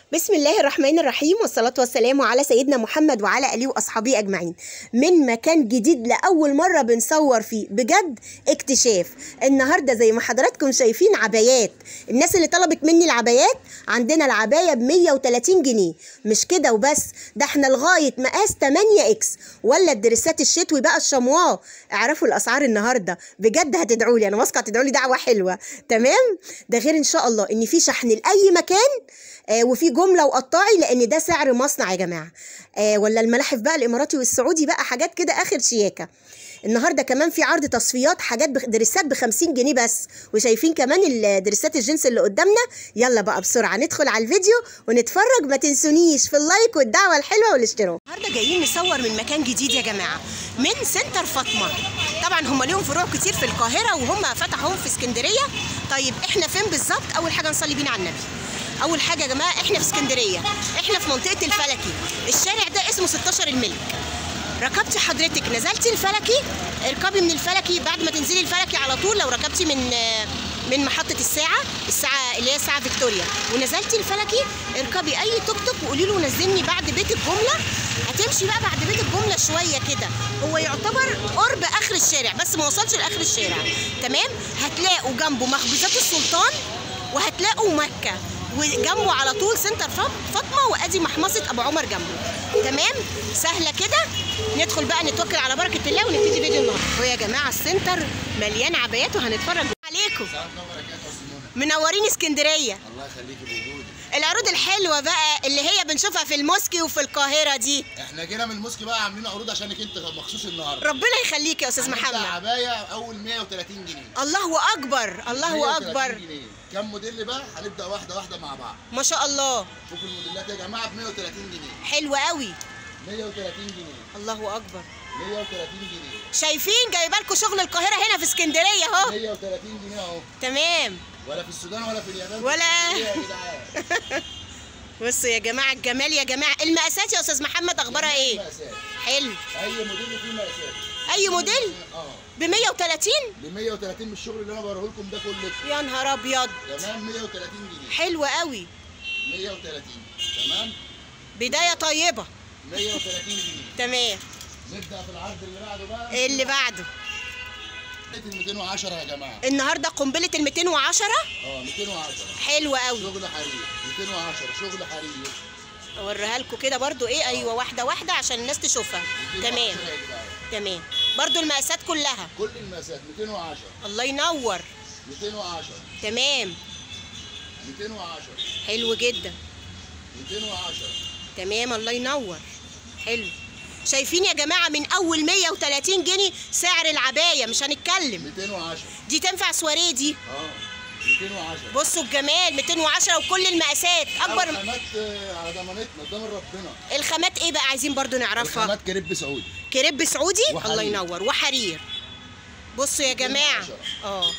بسم الله الرحمن الرحيم والصلاة والسلام على سيدنا محمد وعلى آله وأصحابه أجمعين من مكان جديد لأول مرة بنصور فيه بجد اكتشاف النهاردة زي ما حضراتكم شايفين عبايات الناس اللي طلبت مني العبايات عندنا العباية ب 130 جنيه مش كده وبس ده احنا لغاية مقاس 8 اكس ولا الدريسات الشتوي بقى الشمواه اعرفوا الأسعار النهاردة بجد هتدعوا لي أنا واثقة هتدعوا لي دعوة حلوة تمام ده غير إن شاء الله إن في شحن لأي مكان آه وفي جمله وقطاعي لان ده سعر مصنع يا جماعه آه ولا الملاحف بقى الاماراتي والسعودي بقى حاجات كده اخر شياكه النهارده كمان في عرض تصفيات حاجات بخ... دريسات ب 50 جنيه بس وشايفين كمان الدريسات الجنس اللي قدامنا يلا بقى بسرعه ندخل على الفيديو ونتفرج ما تنسونيش في اللايك والدعوه الحلوه والاشتراك النهارده جايين نصور من مكان جديد يا جماعه من سنتر فاطمه طبعا هم ليهم فروع كتير في القاهره وهم فتحوهم في اسكندريه طيب احنا فين بالظبط اول حاجه نصلي بينا على النبي اول حاجه يا جماعه احنا في اسكندريه احنا في منطقه الفلكي الشارع ده اسمه 16 الملك ركبتي حضرتك نزلتي الفلكي اركبي من الفلكي بعد ما تنزلي الفلكي على طول لو ركبتي من من محطة الساعة الساعة اللي هي ساعة فيكتوريا ونزلتي الفلكي اركبي أي توك توك وقولي له نزلني بعد بيت الجملة هتمشي بقى بعد بيت الجملة شوية كده هو يعتبر قرب آخر الشارع بس ما وصلش لآخر الشارع تمام هتلاقوا جنبه مخبوزات السلطان وهتلاقوا مكة وجنبه على طول سنتر فاطمه وادي محمصه ابو عمر جنبه تمام سهله كده ندخل بقى نتوكل على بركه الله ونبتدي فيديو النهارده ويا جماعه السنتر مليان عبايات وهنتفرج عليكم منورين اسكندريه الله يخليكي بوجودك العروض الحلوه بقى اللي هي بنشوفها في الموسكي وفي القاهره دي احنا جينا من الموسكي بقى عاملين عروض عشانك انت مخصوص النهارده ربنا يخليك يا استاذ هنبدأ محمد عبايه اول 130 جنيه الله اكبر الله 130 اكبر جنيه. كم موديل بقى هنبدا واحده واحده مع بعض ما شاء الله شوف الموديلات يا جماعه ب 130 جنيه حلو قوي 130 جنيه الله اكبر 130 جنيه شايفين جايبه لكم شغل القاهره هنا في اسكندريه اهو 130 جنيه اهو تمام ولا في السودان ولا في اليابان ولا- في السعودية يا جدعان بصوا يا جماعه الجمال يا جماعه المقاسات يا استاذ محمد اخبارها ايه مقاسات. حلو اي موديل فيه مقاسات اي موديل اه ب 130 ب 130 من الشغل اللي انا بوريه لكم ده كله يا نهار ابيض تمام 130 جنيه حلو قوي 130 تمام بدايه طيبه 130 جنيه تمام نبدا في العرض اللي بعده بقى اللي بعده ال 210 يا جماعه النهارده قنبله ال 210 اه 210 حلو قوي شغل حرير 210 شغل حرير اوريها لكم كده برضو ايه ايوه واحده واحده عشان الناس تشوفها 210 تمام يا جدعان. تمام برضو المقاسات كلها كل المقاسات 210 الله ينور 210 تمام 210 حلو جدا 210 تمام الله ينور حلو شايفين يا جماعه من اول 130 جنيه سعر العبايه مش هنتكلم 210 دي تنفع سواريه دي اه 210 بصوا الجمال 210 وكل المقاسات اكبر خامات آه، على ضمانتنا قدام ربنا الخامات ايه بقى عايزين برضو نعرفها الخامات كريب سعودي كريب سعودي وحرير. الله ينور وحرير بصوا يا جماعه 210. اه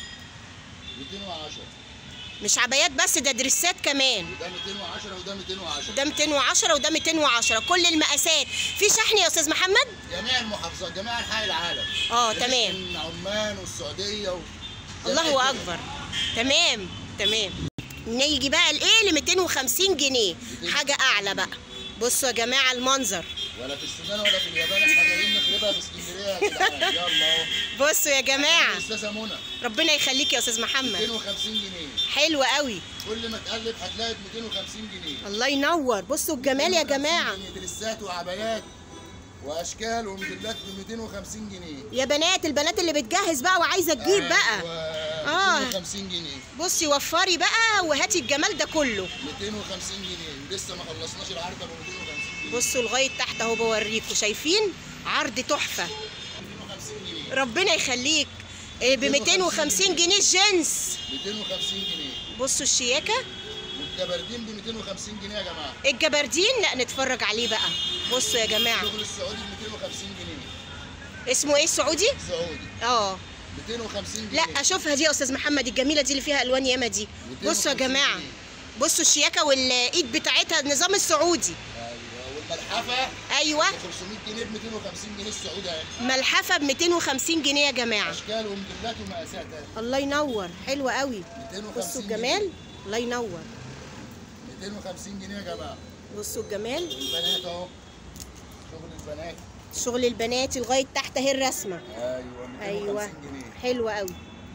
210 مش عبايات بس ده دريسات كمان وده 210 وده 210 ده 210 وده 210 كل المقاسات في شحن يا استاذ محمد جميع المحافظات جميع انحاء العالم اه درس تمام من عمان والسعوديه و... الله اكبر تمام تمام نيجي بقى لايه ل 250 جنيه حاجه اعلى بقى بصوا يا جماعه المنظر ولا في السودان ولا في اليابان احنا جايين نخربها في اسكندريه يا جدعان يلا اهو بصوا يا جماعه استاذه منى ربنا يخليك يا استاذ محمد 250 جنيه حلو قوي كل ما تقلب هتلاقي ب 250 جنيه الله ينور بصوا الجمال يا 250 جماعه جنيه دريسات وعبايات واشكال وموديلات ب 250 جنيه يا بنات البنات اللي بتجهز بقى وعايزه تجيب بقى آه. اه 250 جنيه بصي وفري بقى وهاتي الجمال ده كله 250 جنيه ولسه ما خلصناش العرض ب 250 جنيه بصوا لغايه تحت اهو بوريكم شايفين عرض تحفه 250 جنيه ربنا يخليك ب 250 جنيه الجنس 250 جنيه بصوا الشياكه والجبردين ب 250 جنيه يا جماعه الجبردين لا نتفرج عليه بقى بصوا يا جماعه الشغل السعودي ب 250 جنيه اسمه ايه السعودي سعودي اه 250 جنيه لا اشوفها دي يا استاذ محمد الجميله دي اللي فيها الوان ياما دي بصوا يا 250 جماعه جنيه. بصوا الشياكه والايد بتاعتها النظام السعودي ايوه والملحفه ايوه ب 500 جنيه ب 250 جنيه السعودي اهي ملحفه ب 250 جنيه يا جماعه اشكال وموديلات ومقاسات اهي الله ينور حلوه قوي 250 بصوا جنيه. الجمال الله ينور 250 جنيه يا جماعه بصوا الجمال البنات اهو شغل البنات شغل البناتي لغايه تحت اهي الرسمه ايوه 250 ايوه جنيه حلوه قوي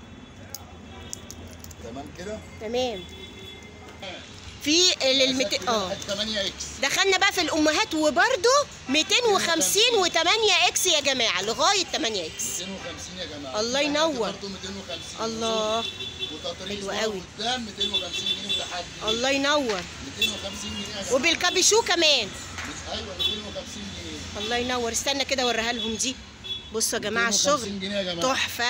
تمام كده تمام في المت... اه 8 اكس دخلنا بقى في الامهات وبرده 250 و8 اكس يا جماعه لغايه 8 اكس 250 يا جماعه الله البنات ينور. برضه 250 الله وتطريز حلو ورا قوي. قدام 250 جنيه وتحدي الله ينور 250 جنيه يا جماعه وبالكابيشو كمان ايوه 250 جنيه الله ينور استنى كده اوريها لهم دي بصوا يا جماعه 250 الشغل جنيه يا جماعه تحفه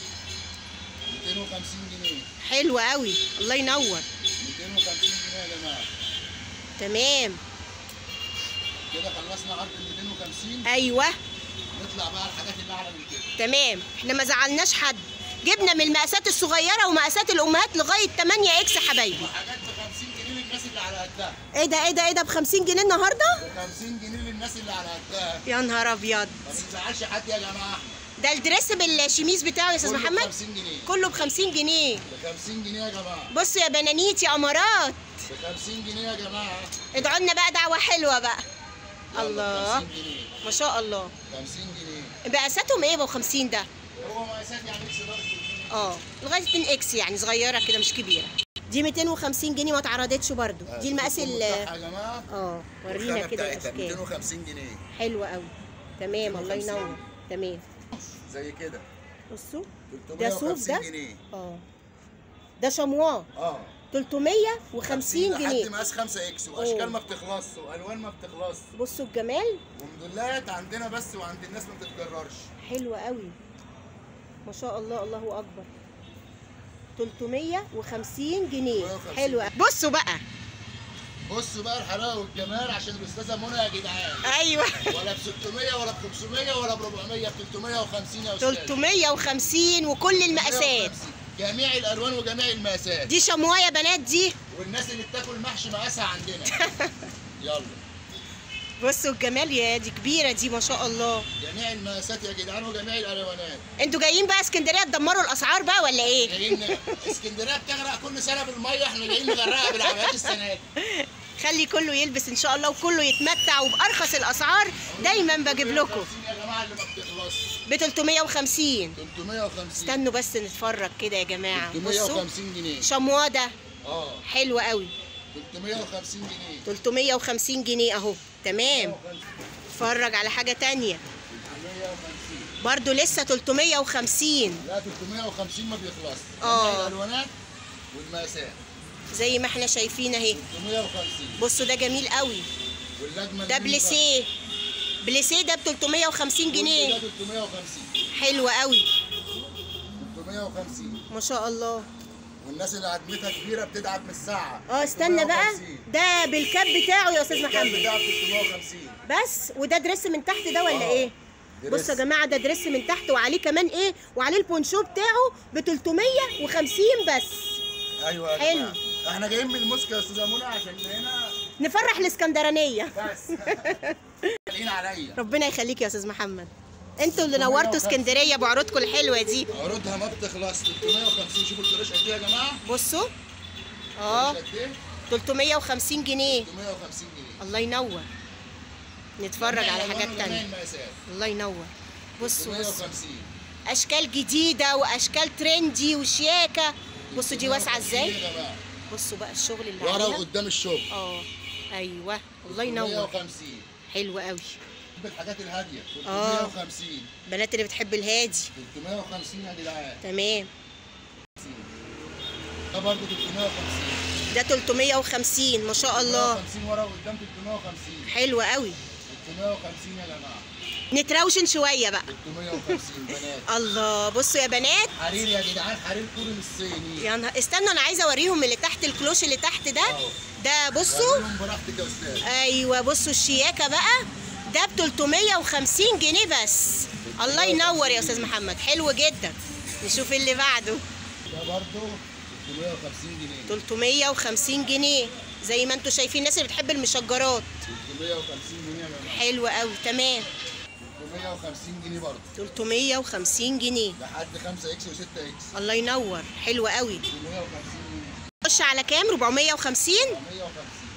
250 جنيه حلو قوي الله ينور 250 جنيه يا جماعه تمام كده خلصنا عرض ال 250 ايوه نطلع بقى على الحاجات اللي اعلى من كده تمام احنا ما زعلناش حد جبنا من المقاسات الصغيره ومقاسات الامهات لغايه 8 اكس حبايبي وحاجات ب 50 جنيه للناس اللي على قدها ايه ده ايه ده ايه ده ب 50 جنيه النهارده ب 50 جنيه للناس اللي على قدها يا نهار ابيض ما بنزعلش حد يا جماعه ده الدريس بالشميز بتاعه يا استاذ كله ب محمد 50 جنيه كله ب 50 جنيه ب 50 جنيه يا جماعه بصوا يا بنانيت يا امارات ب 50 جنيه يا جماعه ادعوا لنا بقى دعوه حلوه بقى يلا ب الله 50 جنيه ما شاء الله 50 جنيه مقاساتهم ايه ب 50 ده هو مقاسات يعني اكس لارج اه لغايه 2 اكس يعني صغيره كده مش كبيره دي 250 جنيه ما اتعرضتش برضو دي المقاس ال بتاعها يا جماعه اه ورينا والخامة كده بتاعتها الاشكال 250 جنيه حلوه قوي تمام الله 250. ينور تمام زي كده بصوا ده صوف 350 ده جنيه اه ده شمواه اه 350 لحد جنيه مقاس 5 اكس أوه. واشكال ما بتخلصش والوان ما بتخلصش بصوا الجمال وموديلات عندنا بس وعند الناس ما بتتكررش حلوة قوي ما شاء الله الله اكبر 350 جنيه 350 حلوة بصوا بقى بصوا بقى الحلاوه والجمال عشان الاستاذه منى يا جدعان ايوه ولا ب 600 ولا ب 500 ولا ب 400 ب 350 يا استاذ 350 وكل المقاسات 350. جميع الالوان وجميع المقاسات دي شمواه يا بنات دي والناس اللي بتاكل محشي مقاسها عندنا يلا بصوا الجمال يا دي كبيرة دي ما شاء الله جميع المقاسات يا جدعان وجميع الالوانات انتوا جايين بقى اسكندرية تدمروا الاسعار بقى ولا ايه جايين اسكندريه بتغرق كل سنه بالميه احنا جايين نغرقها بالعمليات السنه دي خلي كله يلبس ان شاء الله وكله يتمتع وبارخص الاسعار دايما بجيب لكم 350 يا جماعه اللي ما بتخلصش ب 350 350 استنوا بس نتفرج كده يا جماعة بصوا 350 جنيه شمواه ده اه حلو قوي 350 جنيه 350 جنيه اهو تمام 350 اتفرج على حاجة تانية 350 برضو لسه 350 لا 350 ما بيخلص آه. جميع الالوانات والمقاسات زي ما احنا شايفين اهي 350 بصوا ده جميل قوي واللجمه ده بليسيه بليسيه ده ب 350 ده جنيه 350 حلو قوي 350 ما شاء الله والناس اللي عدمتها كبيره بتدعم من الساعه اه استنى بقى 350. ده بالكاب بتاعه يا استاذ الكام محمد بتاع 350 بس وده دريس من تحت ده ولا آه. ايه دريس. بصوا يا جماعه ده دريس من تحت وعليه كمان ايه وعليه البونشو بتاعه ب 350 بس ايوه يا حلو. جماعه احنا جايين من الموسكا يا استاذه منى عشان هنا نفرح الاسكندرانيه بس قالين عليا ربنا يخليك يا استاذ محمد انتوا اللي نورتوا اسكندريه بعروضكم الحلوه دي عروضها ما بتخلص 350 شوفوا القراش قد ايه يا جماعه بصوا اه قد ايه 350 جنيه 350 جنيه الله ينور نتفرج على جميع حاجات الألوان تانية وجميع المقاسات الله ينور بصوا بصوا 350 اشكال جديده واشكال ترندي وشياكه بصوا دي واسعه 350 ازاي يا جماعه بصوا بقى الشغل اللي ورا عليها وقدام الشغل اه ايوه الله ينور 350 حلو قوي بالحاجات الهاديه آه. 350 بنات اللي بتحب الهادي 350 يا جدعان تمام ده برضه 350 ده 350 ما شاء الله 350 ورا وقدام 350 حلو قوي 350 يا جماعه نتروشن شويه بقى 350 بنات الله بصوا يا بنات حرير يا جدعان حرير كوري الصيني يا نهار استنوا انا عايزه اوريهم اللي تحت الكلوش اللي تحت ده أهو. ده بصوا وريهم براحتك يا استاذ ايوه بصوا الشياكه بقى ده ب 350 جنيه بس الله ينور يا استاذ محمد حلو جدا نشوف اللي بعده ده برضه 350 جنيه 350 جنيه زي ما انتم شايفين الناس اللي بتحب المشجرات 350 جنيه يا جماعه حلو قوي تمام 350 جنيه برضه 350 جنيه لحد 5 اكس و6 اكس الله ينور حلو قوي 350 جنيه خش على كام 450 450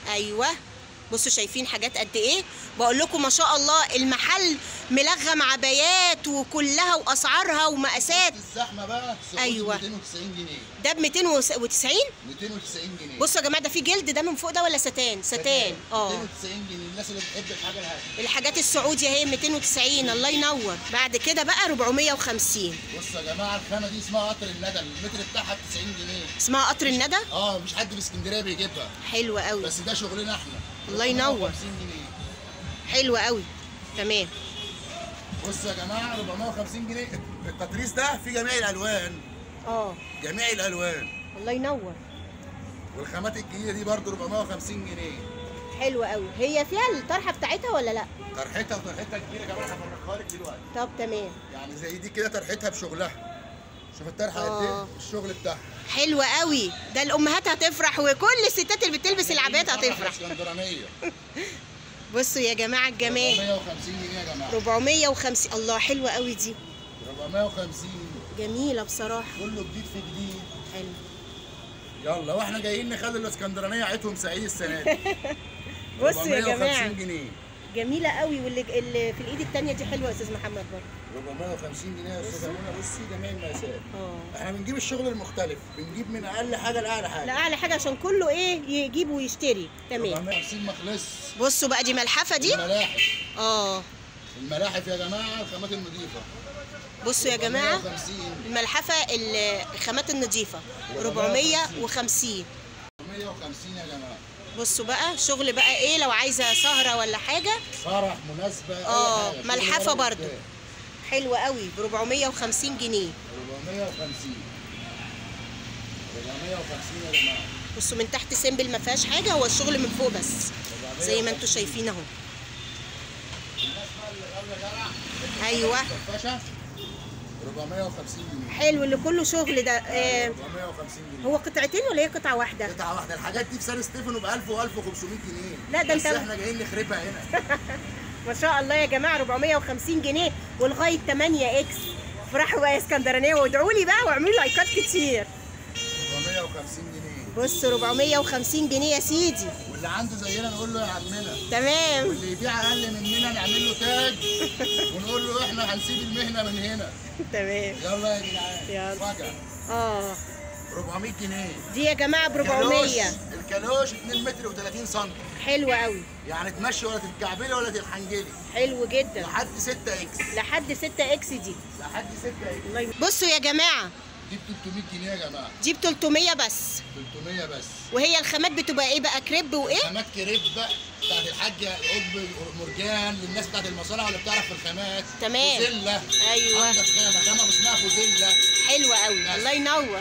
ايوه بصوا شايفين حاجات قد ايه بقول لكم ما شاء الله المحل ملغم عبايات وكلها واسعارها ومقاسات الزحمه بقى سعودي أيوة. 290 جنيه ده ب 290 290 جنيه بصوا يا جماعه ده في جلد ده من فوق ده ولا ستان ستان اه 290 جنيه الناس اللي بتحب الحاجه الهاديه الحاجات السعودي اهي 290 الله ينور بعد كده بقى 450 بصوا يا جماعه الخامه دي اسمها قطر الندى المتر بتاعها ب 90 جنيه اسمها قطر الندى اه مش حد في اسكندريه بيجيبها حلوه قوي بس ده شغلنا احنا الله ينور. 450 جنيه حلوه قوي تمام بصوا يا جماعه 450 جنيه التطريز ده فيه جميع الالوان اه جميع الالوان الله ينور والخامات الجديده دي برضه 450 جنيه حلوه قوي هي فيها الطرحه بتاعتها ولا لا طرحتها وطرحتها كبيره كمان هفرجها لك دلوقتي طب تمام يعني زي دي كده طرحتها بشغلها شوف الطرحه قد آه. ايه الشغل بتاعها حلوه قوي ده الامهات هتفرح وكل الستات اللي بتلبس العبايات هتفرح اسكندرانيه بصوا يا جماعه الجمال 450 جنيه يا جماعه 450 الله حلوه قوي دي 450 جميله بصراحه كله جديد في جديد حلو يلا واحنا جايين نخلي الاسكندرانيه عيتهم سعيد السنه دي بصوا يا 450 جماعه جنيه جميله قوي واللي اللي في الايد التانية دي حلوه يا استاذ محمد برضه 450 جنيه يا استاذه منى بصي جميع المقاسات اه احنا بنجيب الشغل المختلف بنجيب من اقل حاجه لاعلى لا حاجه اعلى حاجه عشان كله ايه يجيب ويشتري تمام 450 مخلص بصوا بقى دي ملحفه دي الملاحف اه الملاحف يا جماعه الخامات النظيفه بصوا يا جماعه 450 الملحفه الخامات النظيفه 450 450 يا جماعه بصوا بقى شغل بقى ايه لو عايزه سهره ولا حاجه فرح مناسبه أي اه حاجة. ملحفه كل مرة برضو قدام. حلوه قوي ب 450 جنيه 450 450 يا جماعه بصوا من تحت سيمبل ما فيهاش حاجه هو الشغل من فوق بس زي ما انتم شايفين اهو الناس بقى اللي غاويه جرع ايوه فرفشه 450 جنيه حلو اللي كله شغل ده آه 450 جنيه هو قطعتين ولا هي قطعه واحده قطعه واحده الحاجات دي في سان ستيفانو ب 1000 و 1500 جنيه لا، ده بس انت- احنا جايين نخربها هنا ما شاء الله يا جماعه 450 جنيه ولغايه 8 اكس افرحوا بقى يا اسكندرانيه وادعوا لي بقى واعملوا لايكات كتير 450 جنيه بصوا 450 جنيه يا سيدي واللي عنده زينا نقول له يا عمنا تمام واللي يبيع اقل مننا نعمل له تاج ونقول له احنا هنسيب المهنه من هنا تمام يلا يا جدعان يلا. فجأة اه 400 جنيه دي يا جماعه ب 400 كالوش- الكالوش 2 متر و30 سم حلوه قوي يعني تمشي ولا تتكعبلي ولا تتحنجلي حلو جدا لحد 6 اكس لحد 6 اكس دي لحد 6 اكس الله يم- بصوا يا جماعه دي ب 300 جنيه يا جماعه دي ب 300 بس 300 بس وهي الخامات بتبقى ايه بقى كريب وايه خامات كريب بقى بتاعت الحاجه قطب مرجان للناس بتاعت المصانع اللي بتعرف في الخامات تمام. فوزيلا أيوة. عندك خامه خامه اسمها فوزيلا حلوه قوي الله ينور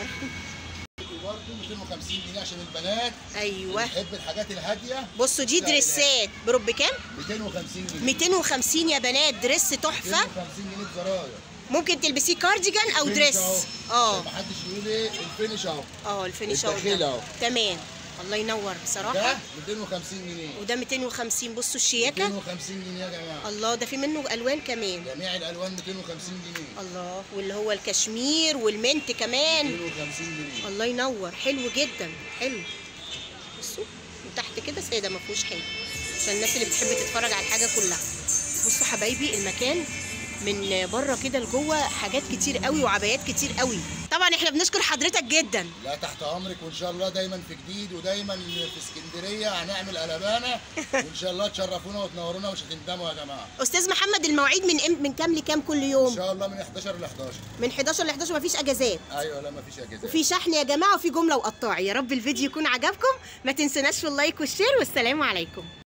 برضه 250 جنيه عشان البنات ايوه بتحب الحاجات الهاديه بصوا دي دريسات برب كام 250 جنيه 250 يا بنات دريس تحفه 250 جنيه بزراير ممكن تلبسيه كارديجان او فينش دريس أهو. اه عشان محدش يقول ايه الفينش اهو اه الفينيش الداخلي ده أهو. تمام الله ينور ده بصراحه 250 جنيه وده 250 بصوا الشياكه 250 جنيه يا جماعه الله ده في منه الوان كمان جميع الالوان 250 جنيه الله واللي هو الكشمير والمنت كمان 250 جنيه الله ينور حلو جدا حلو بصوا من تحت كده ساده ما فيهوش حاجه عشان الناس اللي بتحب تتفرج على الحاجه كلها بصوا حبايبي المكان من بره كده لجوه حاجات كتير قوي وعبايات كتير قوي طبعا احنا بنشكر حضرتك جدا لا تحت امرك وان شاء الله دايما في جديد ودايما في اسكندريه هنعمل قلبانه وان شاء الله تشرفونا وتنورونا مش هتندموا يا جماعه استاذ محمد المواعيد من إم- من كام لكام كل ان يوم شاء الله من 11 ل 11 من 11 ل 11 مفيش اجازات ايوه لا مفيش اجازات وفي شحن يا جماعه وفي جمله وقطاعي يا رب الفيديو يكون عجبكم ما تنسوناش في اللايك والشير والسلام عليكم